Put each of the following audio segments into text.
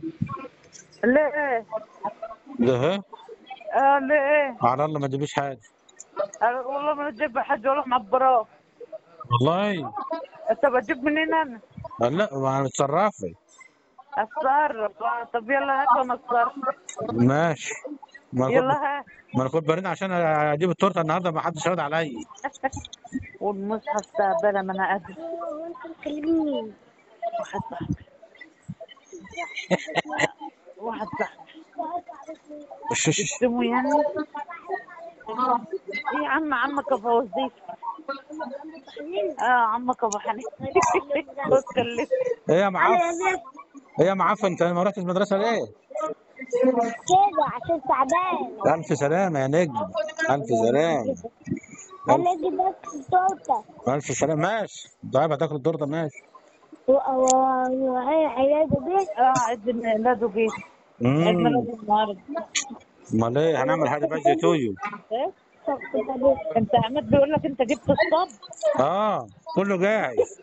ليه؟ ده اه ليه؟ على الله ما تجيبيش حاجه أنا والله ما نجيب حد ولا معبراه والله انت بتجيب منين انا؟ لا ما انا متصرفي اتصرف آه، طب يلا هات وانا اتصرف ماشي ما انا يلا كنت هات ما انا كنت برن عشان اجيب التورته النهارده ما حدش رد عليا والمصحف تعبانه ما انا قادر واحد صاحبي واحد صاحبي ش- ش- ش- اسمه يعني ايه يا عم عمك ابو وزيف اه عمك ابو حنين بتكلم ايه يا معفن ايه يا معفن انت ما رحتش المدرسه ليه؟ كده عشان تعبان الف سلامه يا نجم الف سلامه انا اجي بس تورته الف سلامه ماشي طيب هتاكل التورته ماشي وهي عياده بيت اه عيد ميلاده جه عيد امم ميلاده النهارده امال ايه هنعمل حاجه بقى تويو ايه شخص حبيب انت عماد بيقول لك انت جبت الصب اه كله جاهز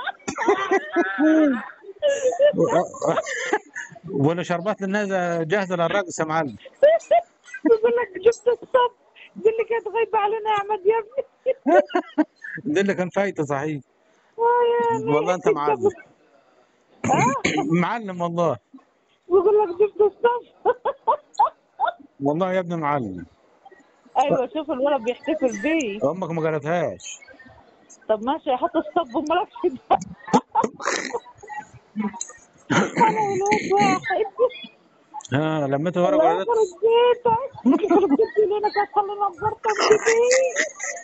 ولا شربات للناس جاهزه للرقص يا معلم بيقول لك جبت الصب دي اللي كانت غايبه علينا يا عماد يا ابني ده اللي كان فايته صحيح آه يا والله انت معلم اه معلم والله بيقول لك جبت الصب والله يا ابني معلم ايوه شوف الولد بيحتفل بيه امك ما قالتهاش طب ماشي حط الصب ومالكش دعوة. انا ولاد واحد ها لميت ورق الله وقالت يخرب بيتك يخرب بيتي لنا كانت خلينا نظرتك كتير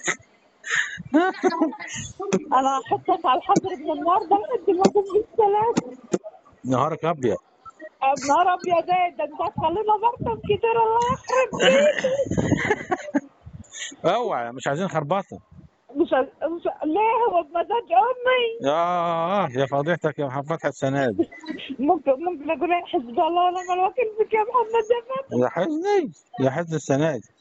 انا هحطك على الحجر من النهارده لحد ما اقوم بالسلام نهارك ابيض نهار ابيض ايه ده انت هتخلينا نظرتك كتير الله يخرب بيتك اوعى مش عايزين خربطه مش مش ليه هو بمزاج امي اه يا فضيحتك يا محمد فتحي السنه دي ممكن ممكن اقول إيه حسبي الله ونعم الوكيل فيك يا محمد يا فتحي يا حزني يا حزن السنه دي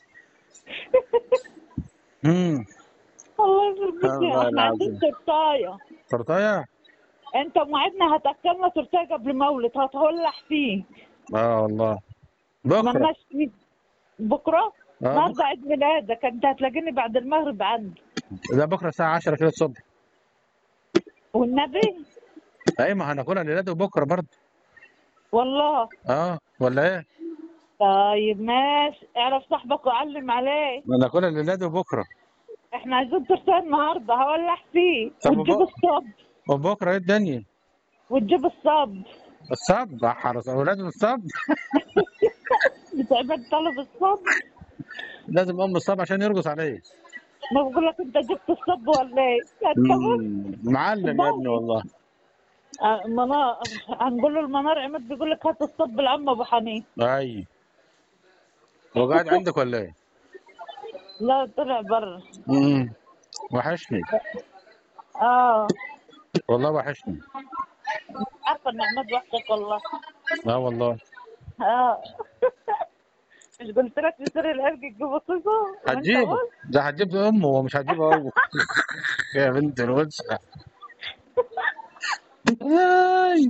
امم الله يخرب بيتي الله احنا العظيم. عايزين تورتايه تورتايه انت موعدنا هتاكلنا تورتايه قبل مولد هتولع فيه اه والله بكره مالناش فيه بكره اه النهارده عيد ميلادك انت هتلاقيني بعد المغرب عندي ده بكره الساعه 10 كده الصبح والنبي اي ما هناكلها الليله وبكره برضه والله اه ولا ايه؟ طيب ماشي اعرف صاحبك وعلم عليه هناكلها الليله وبكره احنا عايزين تورتايه النهارده هولع فيه طب وتجيب وبق- الصب وبكره ايه الدنيا؟ وتجيب الصب الصب حرس اولاد الصب بتعبد طلب الصب لازم ام الصب عشان يرقص عليه ما بقول لك انت جبت الصب ولا ايه؟ انت بص مم. معلم يا ابني والله آه، منار هنقول له المنار عماد بيقول لك هات الصب لعم ابو حنين اي هو قاعد عندك ولا ايه؟ لا طلع برا امم وحشني اه والله وحشني عارفه ان عماد وحشك والله اه والله اه مش قلت لك تشتري العرق تجيبه صيصه وانت هتجيبه قلت ده هتجيب امه ومش هتجيبه هو يا بنت الوسخه آي.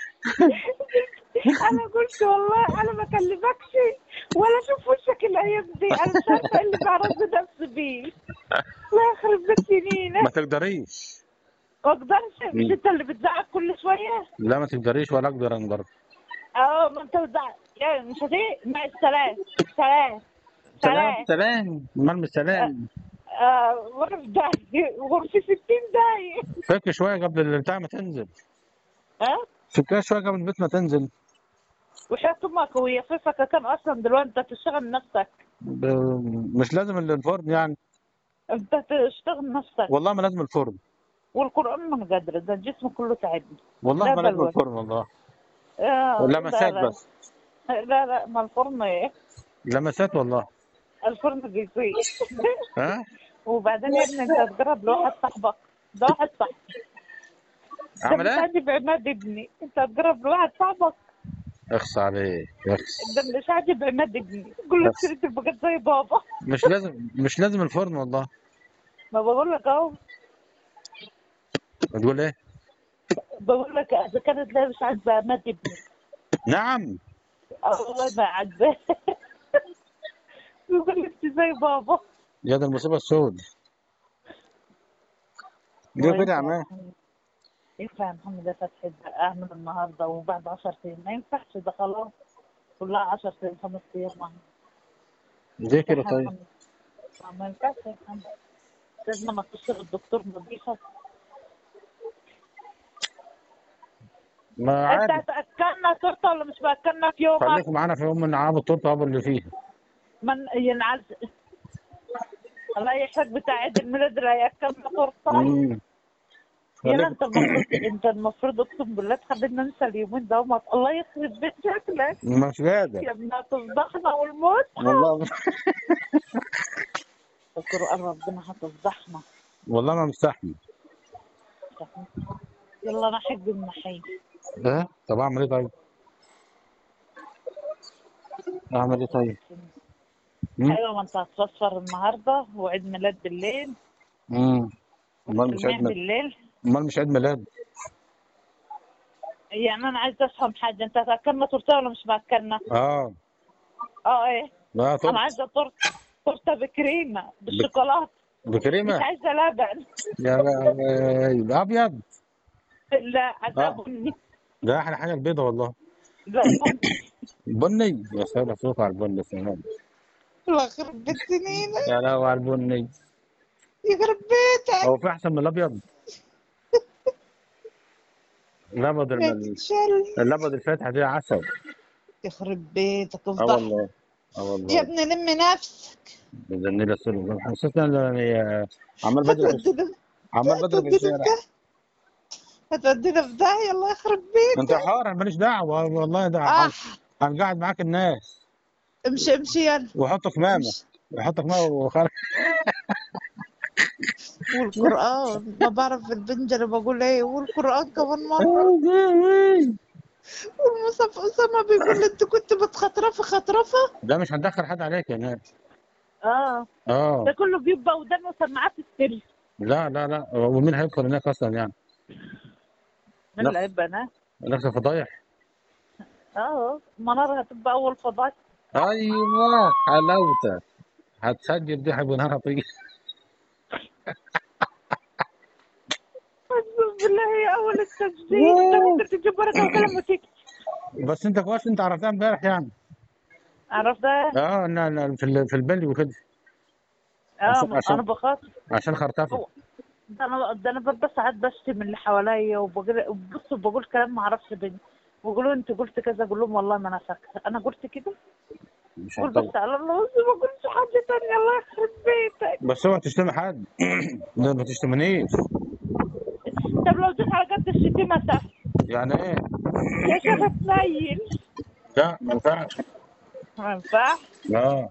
انا قلت والله انا ما اكلمكش ولا اشوف وشك الايام دي انا مش عارفه إيه اللي بعرض نفسي بيه الله يخرب بيت سنينك ما تقدريش ما اقدرش مش انت اللي بتزعق كل شويه لا ما تقدريش ولا اقدر انا برضه اه ما انت بتزعق يا مش هتي مع السلام سلام سلام سلام المهم السلام آه غرف داهية غرفة 60 داهية فك شويه قبل البتاع ما تنزل ها فكها شويه قبل البيت ما تنزل وحياة امك وهي صيفك كان اصلا دلوقتي انت تشتغل نفسك ب... مش لازم الفرن يعني انت تشتغل نفسك والله ما لازم الفرن والقرآن ما قادر ده الجسم كله تعبني والله لا ما لازم بلوى. الفرن والله آه لمسات لا لا. بس لا لا ما الفرن ايه لمسات والله الفرن بيزيد ها وبعدين يا ابني انت تقرب لواحد صاحبك ده واحد صاحبك ده عمل مش ايه؟ عاجب عماد ابني انت تقرب لواحد صاحبك اخص عليك اخص ده مش عاجب عماد ابني قول له بس. اشتريت بقى زي بابا مش لازم مش لازم الفرن والله ما بقول لك اهو بتقول ايه؟ بقول لك اذا كانت لا مش عاجبه عماد ابني نعم والله ما عجباه بيقول لي انت زي بابا يا ده المصيبة السود ليه كده يا عماد ينفع يا محمد يا فتحي ده اعمل النهارده وبعد 10 ايام ما ينفعش ده خلاص كلها 10 ايام خمس ايام معنا ليه كده طيب ما ينفعش يا محمد لازم انا اخش للدكتور نظيفه ما انت عادي هتاكلنا تورته ولا مش هتاكلنا في يومك؟ خليكم معانا في يوم من عاب التورته ابو اللي فيها من ينعز الله يحرق بتاع عيد الميلاد اللي هياكلنا تورته مم. يلا خليكم انت المفروض انت المفروض اقسم بالله تخلينا ننسى اليومين ده وما الله يخرب بيت شكلك مش قادر يا ابنها تصدخنا والموت والله القرآن ربنا هتفضحنا والله ما مستحمل يلا انا احب المحي ها طب اعمل ايه طيب؟ اعمل ايه طيب؟ مم؟ ايوه ما انت هتصفر النهارده وعيد ميلاد بالليل امم امال مش عيد والتلميع ميلاد بالليل امال مش عيد ميلاد يعني انا عايزه افهم حاجه انت هتاكلنا تورته ولا مش هتاكلنا؟ اه اه ايه لا انا طب عايزه تورته تورته بكريمه بالشوكولاته مش بكريمه عايزه لبن يا لا- ابيض لا عايزه آه. بني ده احلى حاجه البيضه والله لا بني البني يا سلام صوت على البني سلام الله يخرب بيت سنينك يا لهوي على البني يخرب بيتك هو في احسن من الابيض الابيض الم- بتشل الابيض الفاتح دي عسل يخرب بيتك اه افضح والله اه يا والله ابني لم نفسك بزني لي سلو حسيت ان أنا عمال بدري في- هتودينا عمال بدري في هتودينا في الشارع ده هتودينا في داهية الله يخرب انت بيتك حار انا ماليش دعوه والله ده اه هنقعد معاك الناس امشي امشي يلا وحط كمامه امشي وحط كمامه وخرج والقرآن ما بعرف البنجر بقول ايه والقرآن كمان مرة والمصحف أسامة بيقول لي انت كنت بتخطرفي خطرفة ده مش هندخل حد عليك يا ناس اه اه ده كله بيبقى ودان وسماعات السر لا لا لا ومين هيدخل هناك اصلا يعني من اللي هيبقى انا نفس فضايح اه منار هتبقى اول فضاء ايوه حلاوتك هتسجل دي حب نهار هتيجي اقسم بالله هي اول التسجيل انت ممكن تجيب بركه وكلام وتيجي بس انت كويس انت عرفتها امبارح يعني عرفتها اه انا أنا في ال- في البلي وكده اه عشان- ما- عشان- انا بخاف عشان خرطفه هو- ده انا ده انا ببقى ساعات بشتم اللي حواليا وبقول بص بقول كلام ما اعرفش بيني بيقولوا انت قلت كذا اقول لهم والله ما انا فاكره انا قلت كده مش قول هنطول بس على الله بس ما قلتش حاجه ثانيه الله يخرب بيتك بس اوعى تشتمي حد لا ما تشتمنيش طب لو جيت على قد الشتيمه سهل يعني ايه يا شيخ تنيل لا ما ينفعش ما ينفعش اه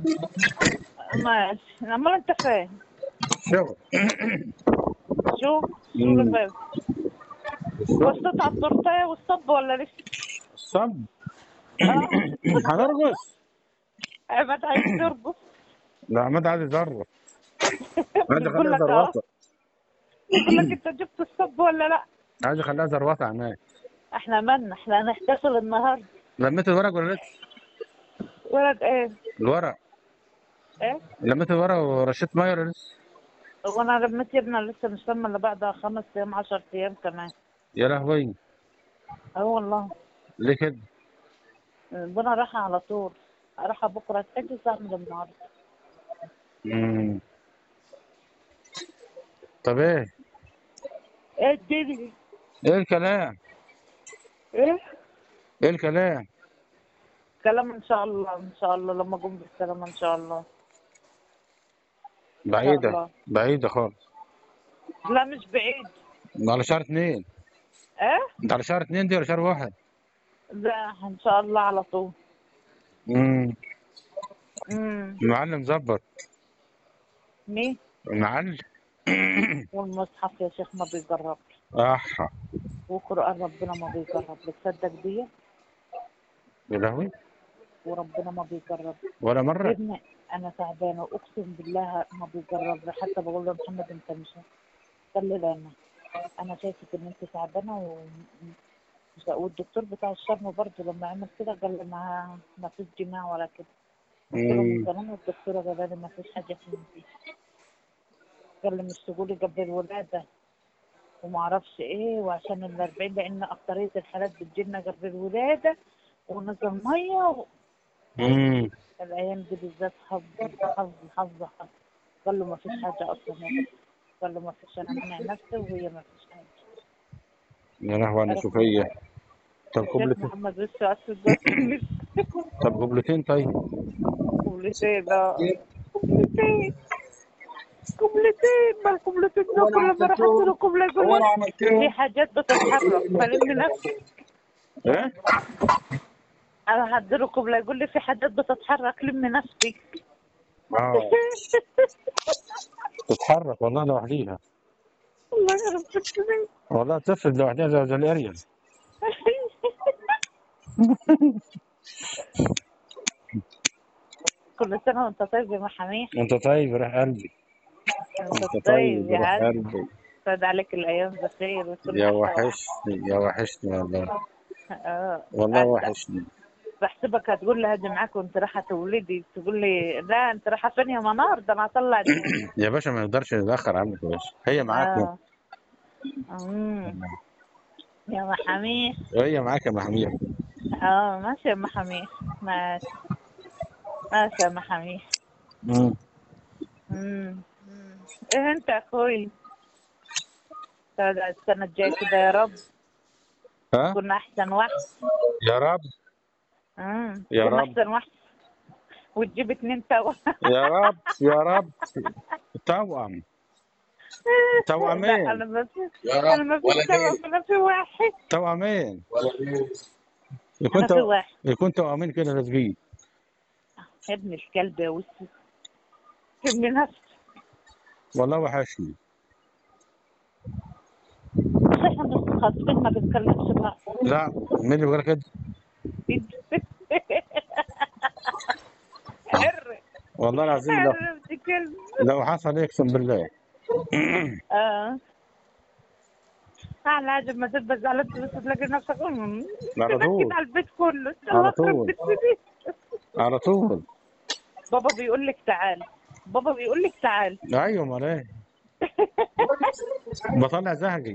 ماشي امال انت فاهم شغل شو شو مم. اللي فاهم وصلت على التورتيه والصب ولا لسه؟ الصب اه هنرقص عماد عايز ترقص لا عماد عايز يزرق عايز بيقول اخليها لك اه زروطه بيقول لك انت جبت الصب ولا لا؟ عايز اخليها زروطه يا عماد احنا مالنا احنا هنحتفل النهارده لميت الورق ولا لسه؟ ولد ايه؟ الورق ايه؟ لميت الورق ورشيت ميه ولا لسه؟ وانا رميت يا ابني لسه مش تم الا بعد خمس ايام 10 ايام كمان يا لهوي اه والله ليه كده؟ وانا رايحه على طول رايحه بكره تحجز اعمل النهارده مم. طب ايه؟ ايه الدنيا؟ ايه الكلام؟ ايه؟ ايه الكلام؟ كلام ان شاء الله ان شاء الله لما اقوم بالسلامه ان شاء الله ان شاء بعيدة الله بعيدة خالص لا مش بعيد ده على شهر اتنين ايه؟ انت على شهر اتنين دي ولا شهر واحد؟ لا ان شاء الله على طول امم امم المعلم ظبط مين؟ المعلم والمصحف يا شيخ ما بيجرب اح وقرآن ربنا ما بيجرب بتصدق دي يا لهوي وربنا ما بيجرب ولا يا مرة ابني انا تعبانه اقسم بالله ما بيجرب حتى بقول له محمد انت مش قال لي لا انا انا شايفك ان انت تعبانه و... والدكتور بتاع الشرم برضه لما عمل كده قال لي ما ما فيش جماع ولا كده قلت له من مم. زمان والدكتورة قال لي ما فيش حاجة في دي قال لي مش تقولي قبل الولادة وما اعرفش ايه وعشان ال 40 لان اكترية الحالات بتجيلنا قبل الولادة ونزل مية مم. الايام دي بالذات حظ حظ حظ حظ قال له ما فيش حاجة اصلا يا بس. قال له ما فيش انا منع نفسي وهي ما فيش حاجة يا لهوي انا شوفيه طب الشيخ قبلتين محمد لسه اسود بس طب قبلتين طيب كوبلتين لا كوبلتين كوبلتين ما الكوبلتين دول كل ما راح له كوبلة يقول لك في حاجات بتتحرك فلم نفسك ايه انا هديله كوبلة يقول لي في حاجات بتتحرك لم نفسك اه تتحرك والله لوحديها الله يخرب بيتك. والله تفرد لوحديها زي زي الاريال كل سنة وانت طيب يا محامي انت طيب راح قلبي انت انت طيب طيب يا راح عم قلبي سعد عليك الايام بخير وكل يا حاجة وحشني يا وحشني والله اه والله أنت- وحشني بحسبك هتقول لي هاجي معاك وانت رايحة تولدي تقول لي لا انت رايحة فين يا منار ده انا هطلع دي يا باشا ما نقدرش نتاخر عنك يا باشا هي معاك اه أمم. يا محامي هي معاك يا محمود اه ماشي يا محامي ماشي ماشي يا محامي مم. أمم. أمم. ايه انت يا اخوي تعال السنة الجاية كده يا رب ها كنا احسن واحد يا رب امم يا كنا رب. احسن واحد وتجيب اتنين توا يا رب يا رب توأم توأمين لا انا ما في يا انا ما في توأم انا في واحد توأمين يكون انا في تو... واحد يكون توأمين كده لازقين يا ابن الكلب يا وسي ابن نفسي والله وحشني احنا متخاصمين ما بنتكلمش بقى لا مين اللي بيقول كده حر والله العظيم لو حر ابن كلب لو حصل يقسم بالله اه على عجب ما تبقى زعلت بس تلاقي نفسك أمم، على طول. تنكد على البيت كله على الله طول. يخرب بيت سيدي. على طول بابا بيقول لك تعال بابا بيقول لك تعال ايوه امال ايه بطلع زهقي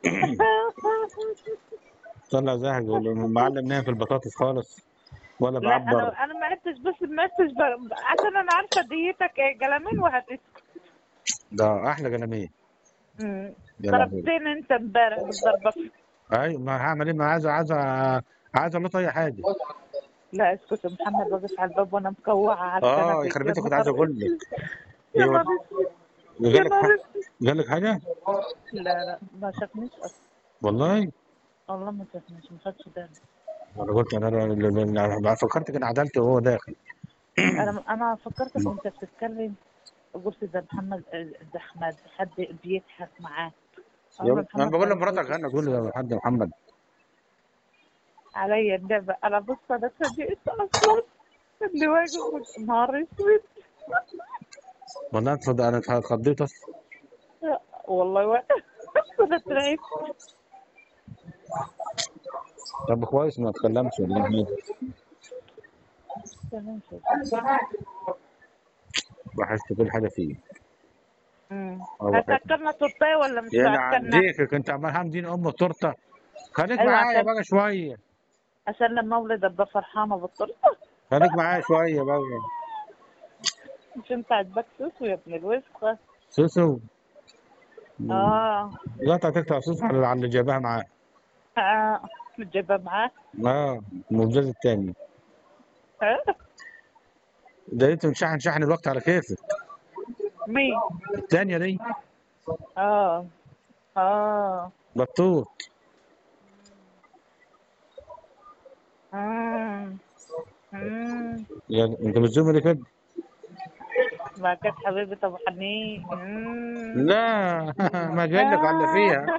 بطلع زهقي والمعلم نايم في البطاطس خالص ولا لا بعبر انا انا ما عدتش بس ما عدتش ب... عشان انا عارفه ديتك ايه جلامين وهتسكت ده احلى جلامين أمم. يا لهوي ضربتين انت امبارح بالضربه ايوه ما هعمل ايه ما عايز عايز عايز اقول اي حاجه لا اسكت يا محمد واقف على الباب وانا مكوعه على اه الكنبه يخرب يا بيتك كنت عايز نهار اقول لك يا يقول- نهار اسود. يا قال لك نهار ح- اسود. قال لك حاجه لا لا ما شافنيش اصلا والله والله ما شافنيش ما خدش بالي انا قلت انا أنا- أنا فكرت كان عدلت وهو داخل انا انا فكرتك وانت بتتكلم قلت ده محمد ده احمد حد بيضحك معاه أول ما انا محمد بقول كان لمراتك انا اقول له يا حاج محمد عليا النعمة انا بص انا اتفاجئت اصلا اللي واقف نهار اسود والله انت صد- انا اتخضيت اصلا والله واقف انا اترعبت طب كويس ما اتكلمش والله تمام شكرا. بحثت كل حاجه فيه أمم. أه، بحب. هتاكلنا تورتيه ولا مش يعني هتاكلنا عديك كنت عمال حامدين ام التورته خليك أيوة، معايا عشان- بقى شويه عشان لما اولد ابقى فرحانه بالتورته خليك معايا شويه بقى مش انت عاجبك سوسو يا ابن الوسخه سوسو اه لا انت هتقطع سوسو على على اللي جايبها معاه اه مش جايبها معاك اه الموجز الثاني ها؟ ده انت مشحن شحن الوقت على كيفك مين الثانيه دي اه اه بطوط امم امم يعني انت مش زمري كده ما كانت حبيبة ابو حنين مم. لا ما قال لك على اللي فيها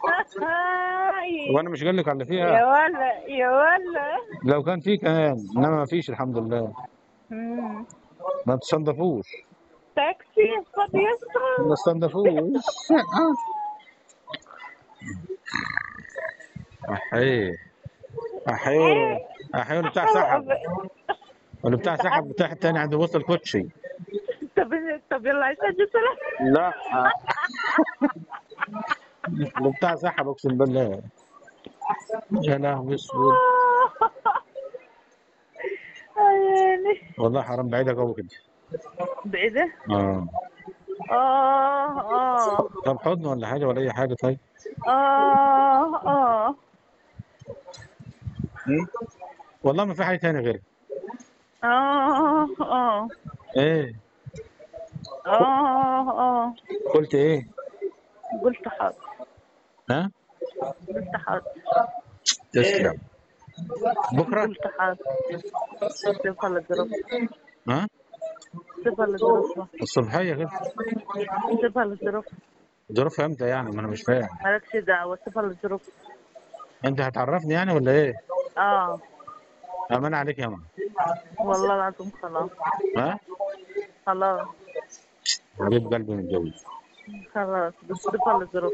وانا مش قال لك على اللي يا فيها ولا يا ولا لو كان في كان انما ما فيش الحمد لله مم. ما تصنفوش تاكسي فاضي يسرى ما تصنفوش احيه احيه احيه اللي بتاع سحب اللي بتاع سحب بتاع التاني عنده وسط الكوتشي طب طب يلا عايز ادي سلام لا اللي بتاع سحب اقسم بالله يا لهوي اسود عيني والله حرام بعيدك قوي كده بايده اه اه اه طب حضن ولا حاجه ولا اي حاجه طيب اه اه م? والله ما في حاجه تاني غير اه اه ايه اه اه قلت ايه قلت حاضر ها قلت حاضر تسلم بكره قلت حاضر صفة للظروف ها صفة للظروف الصبحيه كده صفة للظروف ظروفها امتى يعني ما انا مش فاهم مالكش دعوة صفة للظروف انت هتعرفني يعني ولا ايه اه امان عليك يا ماما والله العظيم خلاص ها خلاص حبيب قلبي متجوز خلاص بس صفة للظروف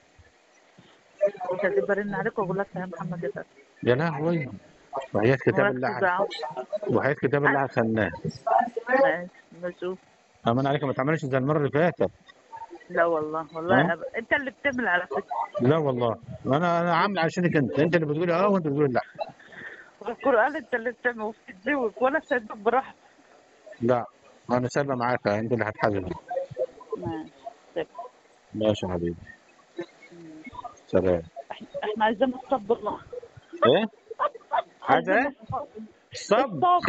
مش هجيب برن عليك واقول لك يا محمد يا فتحي يا لهوي وحياة كتاب الله مالكش على دعوة وحياة كتاب الله على خلاه ماشي بشوف امان عليك ما تعملش زي المره اللي فاتت لا والله والله ها؟ أب... انت اللي بتعمل على فكرة لا والله انا انا عامل عشانك انت انت اللي بتقولي اه وانت بتقولي لا القرآن انت اللي بتعمل وبتتزوج وانا سايبك براحتك لا انا سايبه معاك انت اللي هتحاسب ماشي طيب. ماشي يا حبيبي سلام إحنا- احنا عايزين نصب الله ايه عايز ايه صب الصب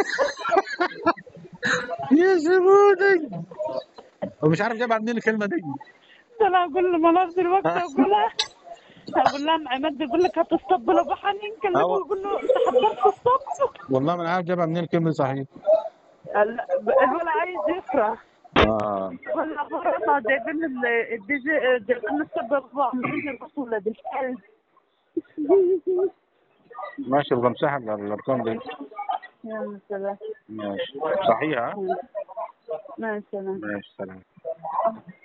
يا زبوني ومش عارف جايبها منين الكلمه دي انا اقول له منار دلوقتي اقول لها اقول لها عماد بيقول لك هتصطب له بحنين كلمه أو- ويقول له انت حضرت الصب والله ما انا عارف جايبها منين الكلمه دي صحيح ال- الولد عايز يفرح اه ولا فرحنا جايبين ال- الدي جي جايبين الصب الرفع من دي جي الرسول بالقلب ماشي ابقى امسحها الارقام دي يا سلام ماشي صحيحه ماشي سلام ماشي سلام